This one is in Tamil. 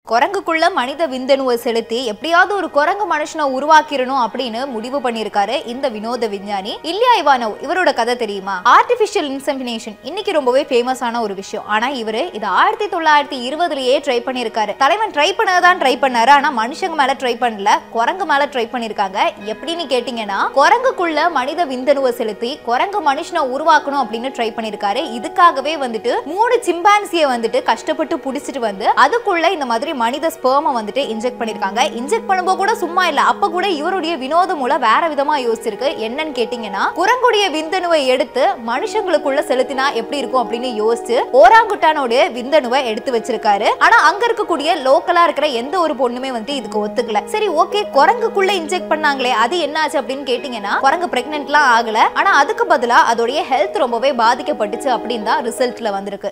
குரங்குக்குள்ள மனித விந்தணுவை செலுத்தி எப்படியாவது ஒரு குரங்கு மனுஷனை உருவாக்கிடணும் அப்படின்னு முடிவு பண்ணியிருக்காரு இந்த வினோத விஞ்ஞானி இல்லியா இவானவ் இவரோட கதை தெரியுமா ஆர்டிபிஷியல் இன்செமினேஷன் இன்னைக்கு ரொம்பவே ஃபேமஸான ஒரு விஷயம் ஆனா இவரு இது ஆயிரத்தி தொள்ளாயிரத்தி இருபதுலயே ட்ரை பண்ணியிருக்காரு தலைவன் ட்ரை பண்ணதான் ட்ரை பண்ணாரு ஆனா மனுஷங்க மேல ட்ரை பண்ணல குரங்கு மேல ட்ரை பண்ணிருக்காங்க எப்படின்னு கேட்டீங்கன்னா குரங்குக்குள்ள மனித விந்தணுவை செலுத்தி குரங்கு மனுஷனை உருவாக்கணும் அப்படின்னு ட்ரை பண்ணிருக்காரு இதுக்காகவே வந்துட்டு மூணு சிம்பான்சியை வந்துட்டு கஷ்டப்பட்டு புடிச்சிட்டு வந்து அதுக்குள்ள இந்த மாதிரி மனித ஸ்பெர்மை வந்துட்டு இன்ஜெக்ட் பண்ணிருக்காங்க இன்ஜெக்ட் பண்ணும்போது கூட சும்மா இல்ல அப்ப கூட இவருடைய வினோத மூலம் வேற விதமா யோசிச்சிருக்கு என்னன்னு கேட்டீங்கன்னா குரங்குடைய விந்தணுவை எடுத்து மனுஷங்களுக்குள்ள செலுத்தினா எப்படி இருக்கும் அப்படின்னு யோசிச்சு ஓராங்குட்டானோட விந்தணுவை எடுத்து வச்சிருக்காரு ஆனா அங்க இருக்கக்கூடிய லோக்கலா இருக்கிற எந்த ஒரு பொண்ணுமே வந்து இதுக்கு ஒத்துக்கல சரி ஓகே குரங்குக்குள்ள இன்ஜெக்ட் பண்ணாங்களே அது என்னாச்சு அப்படின்னு கேட்டீங்கன்னா குரங்கு பிரெக்னென்ட்லாம் ஆகல ஆனா அதுக்கு பதிலா அதோடைய ஹெல்த் ரொம்பவே பாதிக்கப்பட்டுச்சு அப்படின்னு தான் ரிசல்ட்ல வந்திருக்கு